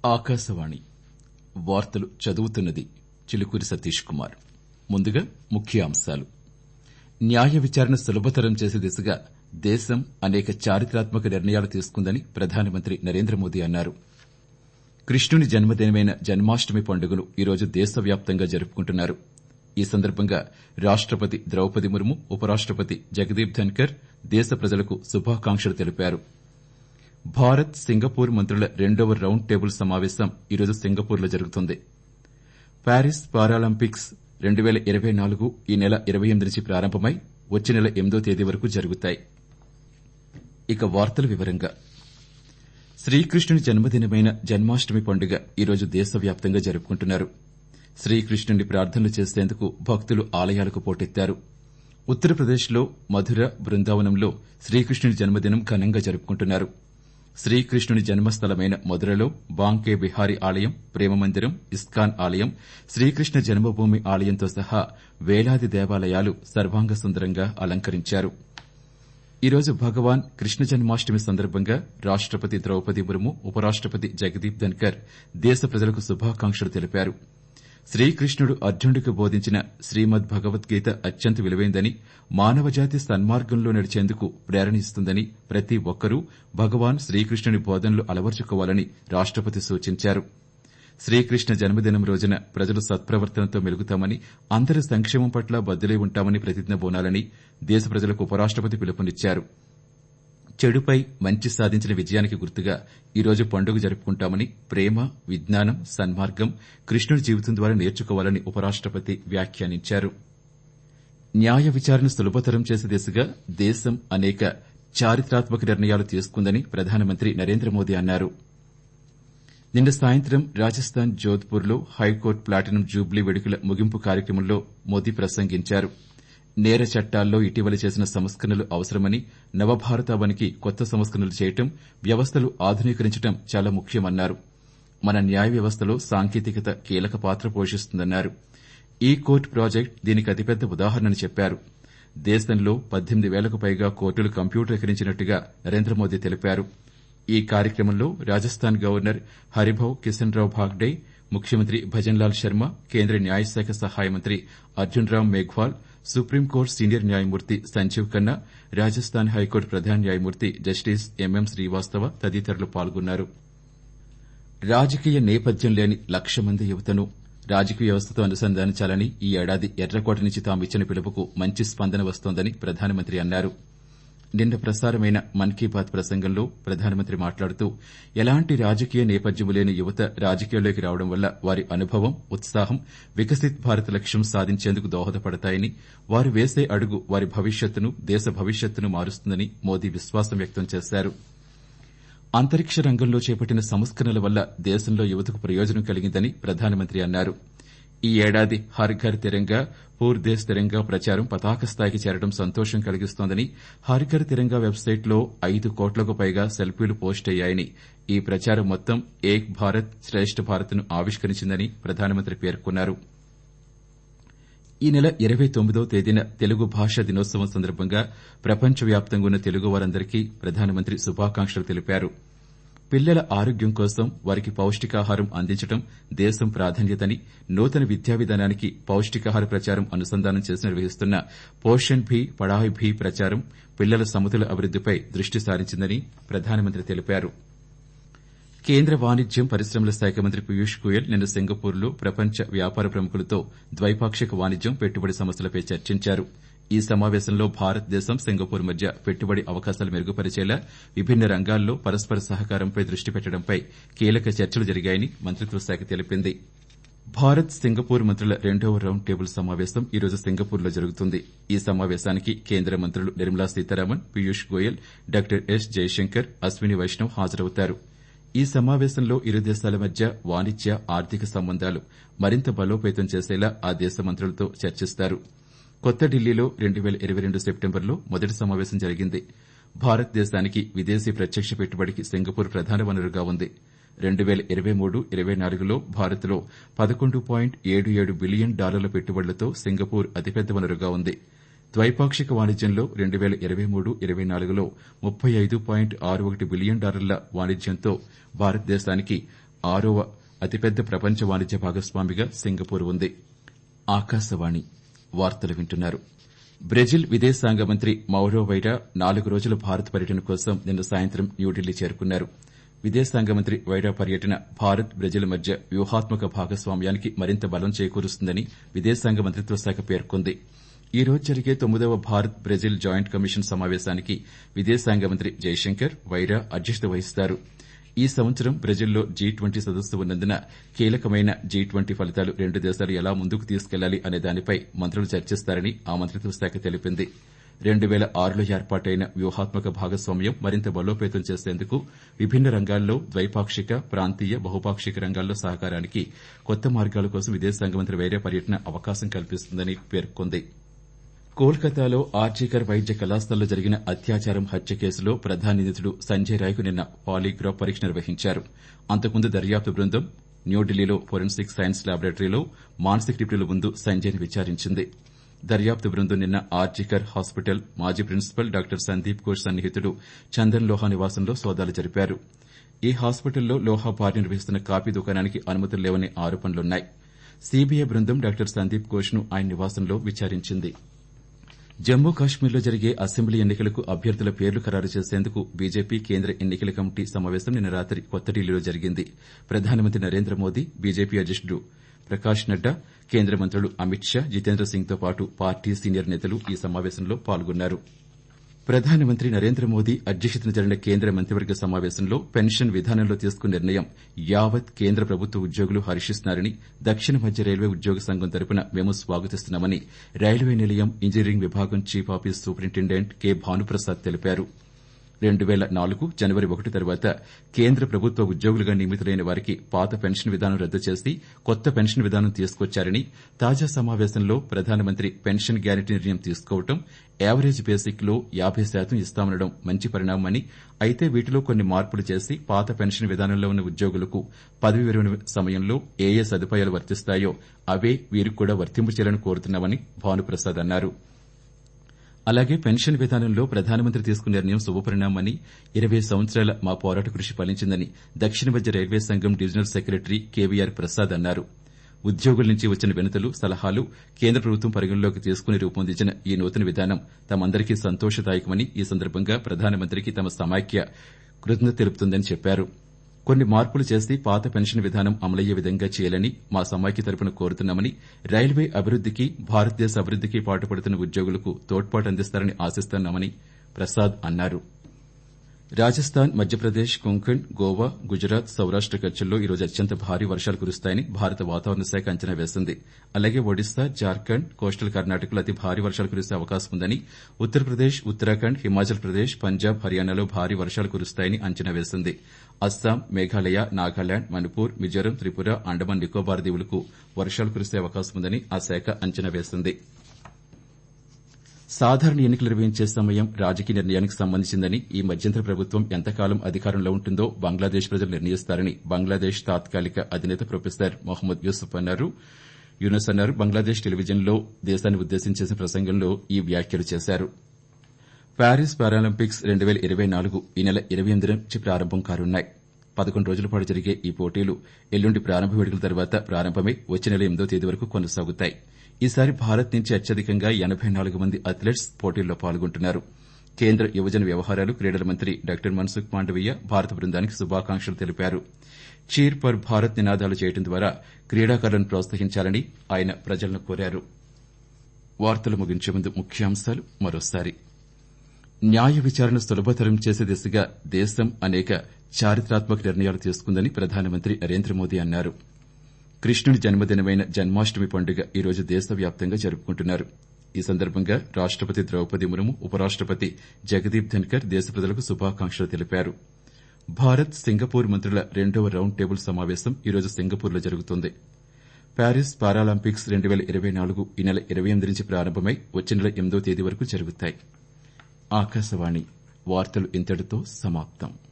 ఆకాశవాణి వార్తలు చదువుతున్నది చిలుకూరి సతీష్ కుమార్ ముందుగా ముఖ్యాంశాలు న్యాయ విచారణ సులభతరం చేసే దిశగా దేశం అనేక చారిత్రాత్మక నిర్ణయాలు తీసుకుందని ప్రధానమంత్రి నరేంద్ర మోదీ అన్నారు కృష్ణుని జన్మదినమైన జన్మాష్టమి పండుగను ఈరోజు దేశవ్యాప్తంగా జరుపుకుంటున్నారు ఈ సందర్భంగా రాష్టపతి ద్రౌపది ముర్ము ఉపరాష్టపతి జగదీప్ ధన్కర్ దేశ ప్రజలకు శుభాకాంక్షలు తెలిపారు భారత్ సింగపూర్ మంత్రుల రెండవ రౌండ్ టేబుల్ సమావేశం ఈరోజు సింగపూర్లో జరుగుతుంది ప్యారిస్ పారాలింపిక్స్ రెండు పేల ఇరవై నాలుగు ఈ నెల ఇరవై ఎనిమిది నుంచి ప్రారంభమై వచ్చే నెల ఎనిమిదో తేదీ వరకు జరుగుతాయి ఇక వార్తల వివరంగా శ్రీకృష్ణుని జన్మదినమైన జన్మాష్టమి పండుగ ఈరోజు దేశవ్యాప్తంగా జరుపుకుంటున్నారు శ్రీకృష్ణుని ప్రార్థనలు చేసేందుకు భక్తులు ఆలయాలకు పోటెత్తారు ఉత్తరప్రదేశ్లో మధుర బృందావనంలో శ్రీకృష్ణుని జన్మదినం ఘనంగా జరుపుకుంటున్నారు శ్రీకృష్ణుని జన్మస్థలమైన మధురలో బాంకే బిహారీ ఆలయం ప్రేమ మందిరం ఇస్కాన్ ఆలయం శ్రీకృష్ణ జన్మభూమి ఆలయంతో సహా వేలాది దేవాలయాలు సర్వాంగ సుందరంగా అలంకరించారు ఈరోజు భగవాన్ కృష్ణ జన్మాష్టమి సందర్భంగా రాష్టపతి ద్రౌపది ముర్ము ఉపరాష్టపతి జగదీప్ ధన్కర్ దేశ ప్రజలకు శుభాకాంక్షలు తెలిపారు శ్రీకృష్ణుడు అర్జునుడికి బోధించిన శ్రీమద్ భగవద్గీత అత్యంత విలువైందని మానవజాతి సన్మార్గంలో నడిచేందుకు ప్రేరణ ఇస్తుందని ప్రతి ఒక్కరూ భగవాన్ శ్రీకృష్ణుని బోధనలు అలవర్చుకోవాలని రాష్టపతి సూచించారు శ్రీకృష్ణ జన్మదినం రోజున ప్రజలు సత్ప్రవర్తనతో మెలుగుతామని అందరి సంక్షేమం పట్ల బద్దులై ఉంటామని ప్రతిజ్ఞ బూనాలని దేశ ప్రజలకు ఉపరాష్టపతి పిలుపునిచ్చారు చెడుపై మంచి సాధించిన విజయానికి గుర్తుగా ఈరోజు పండుగ జరుపుకుంటామని ప్రేమ విజ్ఞానం సన్మార్గం కృష్ణుడి జీవితం ద్వారా నేర్చుకోవాలని ఉపరాష్టపతి వ్యాఖ్యానించారు న్యాయ విచారణ సులభతరం చేసే దిశగా దేశం అనేక చారిత్రాత్మక నిర్ణయాలు తీసుకుందని ప్రధానమంత్రి నరేంద్ర మోదీ అన్నారు నిన్న సాయంత్రం రాజస్థాన్ జోధ్పూర్లో హైకోర్టు ప్లాటినం జూబ్లీ వేడుకల ముగింపు కార్యక్రమంలో మోదీ ప్రసంగించారు నేర చట్టాల్లో ఇటీవల చేసిన సంస్కరణలు అవసరమని నవభారతావనికి కొత్త సంస్కరణలు చేయడం వ్యవస్థలు ఆధునీకరించడం చాలా ముఖ్యమన్నారు మన న్యాయ వ్యవస్థలో సాంకేతికత కీలక పాత్ర పోషిస్తుందన్నారు ఈ కోర్టు ప్రాజెక్టు దీనికి అతిపెద్ద ఉదాహరణని చెప్పారు దేశంలో పద్దెనిమిది వేలకు పైగా కోర్టులు కంప్యూటరీకరించినట్టుగా నరేంద్ర మోదీ తెలిపారు ఈ కార్యక్రమంలో రాజస్థాన్ గవర్నర్ హరిభౌ కిషన్ రావు భాగ్డే ముఖ్యమంత్రి భజన్లాల్ శర్మ కేంద్ర న్యాయశాఖ సహాయ మంత్రి అర్జున్ రామ్ మేఘ్వాల్ సుప్రీంకోర్టు సీనియర్ న్యాయమూర్తి సంజీవ్ ఖన్నా రాజస్థాన్ హైకోర్టు ప్రధాన న్యాయమూర్తి జస్టిస్ ఎంఎం శ్రీవాస్తవ తదితరులు పాల్గొన్నారు రాజకీయ నేపథ్యం లేని లక్ష మంది యువతను రాజకీయ వ్యవస్థతో అనుసంధానించాలని ఈ ఏడాది ఎర్రకోట నుంచి తాము ఇచ్చిన పిలుపుకు మంచి స్పందన వస్తోందని ప్రధానమంత్రి అన్నారు నిన్న ప్రసారమైన మన్ కీ బాత్ ప్రసంగంలో ప్రధానమంత్రి మాట్లాడుతూ ఎలాంటి రాజకీయ నేపథ్యం లేని యువత రాజకీయాల్లోకి రావడం వల్ల వారి అనుభవం ఉత్సాహం వికసిత్ భారత్ లక్ష్యం సాధించేందుకు దోహదపడతాయని వారు వేసే అడుగు వారి భవిష్యత్తును దేశ భవిష్యత్తును మారుస్తుందని మోదీ విశ్వాసం వ్యక్తం చేశారు అంతరిక్ష రంగంలో చేపట్టిన సంస్కరణల వల్ల దేశంలో యువతకు ప్రయోజనం కలిగిందని ప్రధానమంత్రి అన్నారు ఈ ఏడాది హర్ ఘర్ తిరంగా పూర్ దేశ్ తిరంగా ప్రచారం పతాక స్థాయికి చేరడం సంతోషం కలిగిస్తోందని హర్ ఘర్ తిరంగా వెబ్సైట్లో ఐదు కోట్లకు పైగా సెల్ఫీలు పోస్ట్ అయ్యాయని ఈ ప్రచారం మొత్తం ఏక్ భారత్ శ్రేష్ఠ భారత్ను ఆవిష్కరించిందని ప్రధానమంత్రి పేర్కొన్నారు ఈ నెల ఇరవై తొమ్మిదో తేదీన తెలుగు భాషా దినోత్సవం సందర్భంగా ప్రపంచవ్యాప్తంగా ఉన్న తెలుగు వారందరికీ ప్రధానమంత్రి శుభాకాంక్షలు తెలిపారు పిల్లల ఆరోగ్యం కోసం వారికి పౌష్టికాహారం అందించడం దేశం ప్రాధాన్యతని నూతన విద్యా విధానానికి పౌష్టికాహార ప్రచారం అనుసంధానం చేసి నిర్వహిస్తున్న పోషణ్ భీ పడాయ్ భీ ప్రచారం పిల్లల సమతుల అభివృద్దిపై దృష్టి సారించిందని ప్రధానమంత్రి తెలిపారు కేంద్ర వాణిజ్యం పరిశ్రమల శాఖ మంత్రి పీయూష్ గోయల్ నిన్న సింగపూర్లో ప్రపంచ వ్యాపార ప్రముఖులతో ద్వైపాక్షిక వాణిజ్యం పెట్టుబడి సమస్యలపై చర్చించారు ఈ సమావేశంలో భారతదేశం సింగపూర్ మధ్య పెట్టుబడి అవకాశాలు మెరుగుపరిచేలా విభిన్న రంగాల్లో పరస్పర సహకారంపై దృష్టి పెట్టడంపై కీలక చర్చలు జరిగాయని మంత్రిత్వ శాఖ తెలిపింది భారత్ సింగపూర్ మంత్రుల రెండవ రౌండ్ టేబుల్ సమావేశం ఈరోజు సింగపూర్లో జరుగుతుంది ఈ సమావేశానికి కేంద్ర మంత్రులు నిర్మలా సీతారామన్ పీయూష్ గోయల్ డాక్టర్ ఎస్ జయశంకర్ అశ్విని వైష్ణవ్ హాజరవుతారు ఈ సమావేశంలో ఇరు దేశాల మధ్య వాణిజ్య ఆర్థిక సంబంధాలు మరింత బలోపేతం చేసేలా ఆ దేశ మంత్రులతో చర్చిస్తారు కొత్త ఢిల్లీలో రెండు పేల ఇరవై రెండు సెప్టెంబర్లో మొదటి సమావేశం జరిగింది భారతదేశానికి విదేశీ ప్రత్యక్ష పెట్టుబడికి సింగపూర్ ప్రధాన వనరుగా ఉంది రెండు పేల ఇరవై మూడు ఇరవై నాలుగులో భారత్లో పదకొండు పాయింట్ ఏడు ఏడు బిలియన్ డాలర్ల పెట్టుబడులతో సింగపూర్ అతిపెద్ద వనరుగా ఉంది ద్వైపాక్షిక వాణిజ్యంలో రెండు పేల ఇరవై మూడు ఇరవై నాలుగులో ముప్పై ఐదు పాయింట్ ఆరు ఒకటి బిలియన్ డాలర్ల వాణిజ్యంతో భారతదేశానికి ఆరవ అతిపెద్ద ప్రపంచ వాణిజ్య భాగస్వామిగా సింగపూర్ ఉంది ఆకాశవాణి వార్తలు వింటున్నారు బ్రెజిల్ విదేశాంగ మంత్రి మౌరో వైరా నాలుగు రోజుల భారత్ పర్యటన కోసం నిన్న సాయంత్రం న్యూఢిల్లీ చేరుకున్నారు విదేశాంగ మంత్రి వైరా పర్యటన భారత్ బ్రెజిల్ మధ్య వ్యూహాత్మక భాగస్వామ్యానికి మరింత బలం చేకూరుస్తుందని విదేశాంగ మంత్రిత్వ శాఖ పేర్కొంది ఈ రోజు జరిగే తొమ్మిదవ భారత్ బ్రెజిల్ జాయింట్ కమిషన్ సమావేశానికి విదేశాంగ మంత్రి జైశంకర్ వైరా అధ్యక్షత వహిస్తారు ఈ సంవత్సరం బ్రెజిల్లో జీ ట్వంటీ సదస్సు ఉన్నందున కీలకమైన జీ ట్వంటీ ఫలితాలు రెండు దేశాలు ఎలా ముందుకు తీసుకెళ్లాలి అనే దానిపై మంత్రులు చర్చిస్తారని ఆ మంత్రిత్వ శాఖ తెలిపింది రెండు పేల ఆరులో ఏర్పాటైన వ్యూహాత్మక భాగస్వామ్యం మరింత బలోపేతం చేసేందుకు విభిన్న రంగాల్లో ద్వైపాక్షిక ప్రాంతీయ బహుపాక్షిక రంగాల్లో సహకారానికి కొత్త మార్గాల కోసం విదేశాంగ మంత్రి వైరా పర్యటన అవకాశం కల్పిస్తుందని పేర్కొంది కోల్కతాలో ఆర్జీకర్ వైద్య కళాశాలలో జరిగిన అత్యాచారం హత్య కేసులో ప్రధాన నిందితుడు సంజయ్ రాయ్కు నిన్న పాలీగ్రాఫ్ పరీక్ష నిర్వహించారు అంతకుముందు దర్యాప్తు బృందం న్యూఢిల్లీలో ఫోరెన్సిక్ సైన్స్ ల్యాబొరేటరీలో మానసిక నిపుణుల ముందు సంజయ్ని విచారించింది దర్యాప్తు బృందం నిన్న ఆర్జీకర్ హాస్పిటల్ మాజీ ప్రిన్సిపల్ డాక్టర్ సందీప్ ఘోష్ సన్నిహితుడు చందన్ లోహా నివాసంలో సోదాలు జరిపారు ఈ హాస్పిటల్లో లోహా భార్య నిర్వహిస్తున్న కాఫీ దుకాణానికి అనుమతులు లేవనే ఆరోపణలున్నాయి సీబీఐ బృందం డాక్టర్ సందీప్ ఘోష్ను ఆయన నివాసంలో విచారించింది జమ్మూ కాశ్మీర్లో జరిగే అసెంబ్లీ ఎన్నికలకు అభ్యర్థుల పేర్లు ఖరారు చేసేందుకు బీజేపీ కేంద్ర ఎన్నికల కమిటీ సమావేశం నిన్న రాత్రి కొత్త ఢిల్లీలో జరిగింది ప్రధానమంత్రి నరేంద్ర మోదీ బీజేపీ అధ్యకుడు ప్రకాష్ నడ్డా కేంద్ర మంత్రులు అమిత్ షా జితేంద్ర సింగ్తో పాటు పార్టీ సీనియర్ నేతలు ఈ సమావేశంలో పాల్గొన్నారు ప్రధానమంత్రి నరేంద్ర మోదీ అధ్యక్షతన జరిగిన కేంద్ర మంత్రివర్గ సమావేశంలో పెన్షన్ విధానంలో తీసుకున్న నిర్ణయం యావత్ కేంద్ర ప్రభుత్వ ఉద్యోగులు హర్షిస్తున్నారని దక్షిణ మధ్య రైల్వే ఉద్యోగ సంఘం తరపున మేము స్వాగతిస్తున్నామని రైల్వే నిలయం ఇంజనీరింగ్ విభాగం chief office superintendent K Bhanuprasad తెలిపారు రెండు పేల నాలుగు జనవరి ఒకటి తర్వాత కేంద్ర ప్రభుత్వ ఉద్యోగులుగా నియమితులైన వారికి పాత పెన్షన్ విధానం రద్దు చేసి కొత్త పెన్షన్ విధానం తీసుకొచ్చారని తాజా సమావేశంలో ప్రధానమంత్రి పెన్షన్ గ్యారంటీ నిర్ణయం తీసుకోవడం యావరేజ్ బేసిక్ లో యాబై శాతం ఇస్తామనడం మంచి పరిణామమని అయితే వీటిలో కొన్ని మార్పులు చేసి పాత పెన్షన్ విధానంలో ఉన్న ఉద్యోగులకు పదవి విరమణ సమయంలో ఏ ఏ సదుపాయాలు వర్తిస్తాయో అవే వీరికి కూడా వర్తింపు చేయాలని కోరుతున్నామని భానుప్రసాద్ అన్నారు అలాగే పెన్షన్ విధానంలో ప్రధానమంత్రి తీసుకున్న నిర్ణయం శుభపరిణామని ఇరవై సంవత్సరాల మా పోరాట కృషి ఫలించిందని దక్షిణ మధ్య రైల్వే సంఘం డివిజనల్ సెక్రటరీ కేవీఆర్ ప్రసాద్ అన్నారు ఉద్యోగుల నుంచి వచ్చిన వినతులు సలహాలు కేంద్ర ప్రభుత్వం పరిగణలోకి తీసుకుని రూపొందించిన ఈ నూతన విధానం తమందరికీ సంతోషదాయకమని ఈ సందర్భంగా ప్రధానమంత్రికి తమ సమాఖ్య కృతజ్ఞత తెలుపుతుందని చెప్పారు కొన్ని మార్పులు చేసి పాత పెన్షన్ విధానం అమలయ్యే విధంగా చేయాలని మా సమాఖ్య తరపున కోరుతున్నామని రైల్వే అభివృద్దికి భారతదేశ అభివృద్దికి పాటుపడుతున్న ఉద్యోగులకు తోడ్పాటు అందిస్తారని ఆశిస్తున్నామని ప్రసాద్ అన్నారు రాజస్థాన్ మధ్యప్రదేశ్ కొంకణ్ గోవా గుజరాత్ సౌరాష్ట కచ్చుల్లో ఈరోజు అత్యంత భారీ వర్షాలు కురుస్తాయని భారత వాతావరణ శాఖ అంచనా వేసింది అలాగే ఒడిశా జార్ఖండ్ కోస్టల్ కర్ణాటకలో అతి భారీ వర్షాలు కురిసే అవకాశం ఉందని ఉత్తరప్రదేశ్ ఉత్తరాఖండ్ హిమాచల్ ప్రదేశ్ పంజాబ్ హర్యానాలో భారీ వర్షాలు కురుస్తాయని అంచనా వేసింది అస్సాం మేఘాలయ నాగాలాండ్ మణిపూర్ మిజోరం త్రిపుర అండమాన్ నికోబార్ దీవులకు వర్షాలు కురిసే అవకాశం ఉందని ఆ శాఖ అంచనా వేసింది సాధారణ ఎన్నికలు నిర్వహించే సమయం రాజకీయ నిర్ణయానికి సంబంధించిందని ఈ మధ్యంతర ప్రభుత్వం ఎంతకాలం అధికారంలో ఉంటుందో బంగ్లాదేశ్ ప్రజలు నిర్ణయిస్తారని బంగ్లాదేశ్ తాత్కాలిక అధినేత ప్రొఫెసర్ మొహమ్మద్ యూసుఫ్ అన్నారు యూనస్ అన్నారు బంగ్లాదేశ్ టెలివిజన్లో దేశాన్ని ఉద్దేశించి చేసిన ప్రసంగంలో ఈ వ్యాఖ్యలు చేశారు ప్యారిస్ పారాలింపిక్స్ రెండు పేల ఇరవై నాలుగు ఈ నెల ఇరవై ఎనిమిది నుంచి ప్రారంభం కానున్నాయి పదకొండు రోజుల పాటు జరిగే ఈ పోటీలు ఎల్లుండి ప్రారంభ వేడుకల తర్వాత ప్రారంభమై వచ్చే నెల ఎనిమిదో తేదీ వరకు కొనసాగుతాయి ఈసారి భారత్ నుంచి అత్యధికంగా ఎనబై నాలుగు మంది అథ్లెట్స్ పోటీల్లో పాల్గొంటున్నారు కేంద్ర యువజన వ్యవహారాలు క్రీడల మంత్రి డాక్టర్ మన్సుఖ్ మాండవీయ భారత బృందానికి శుభాకాంక్షలు తెలిపారు చీర్ పర్ భారత్ నినాదాలు చేయడం ద్వారా క్రీడాకారులను ప్రోత్సహించాలని ఆయన ప్రజలను కోరారు వార్తలు ముగించే ముందు ముఖ్యాంశాలు మరోసారి న్యాయ విచారణ సులభతరం చేసే దిశగా దేశం అనేక చారిత్రాత్మక నిర్ణయాలు తీసుకుందని ప్రధానమంత్రి నరేంద్ర మోదీ అన్నారు కృష్ణుని జన్మదినమైన జన్మాష్టమి పండుగ ఈ రోజు దేశవ్యాప్తంగా జరుపుకుంటున్నారు ఈ సందర్భంగా రాష్టపతి ద్రౌపది ముర్ము ఉపరాష్టపతి జగదీప్ ధన్కర్ దేశ ప్రజలకు శుభాకాంక్షలు తెలిపారు భారత్ సింగపూర్ మంత్రుల రెండవ రౌండ్ టేబుల్ సమావేశం ఈ రోజు సింగపూర్లో జరుగుతుంది ప్యారిస్ పారాలింపిక్స్ రెండు పేల ఇరవై నాలుగు ఈ నెల ఇరవై ఎనిమిది నుంచి ప్రారంభమై వచ్చే నెల ఎనిమిదో తేదీ వరకు జరుగుతాయి ఆకాశవాణి వార్తలు ఇంతటితో సమాప్తం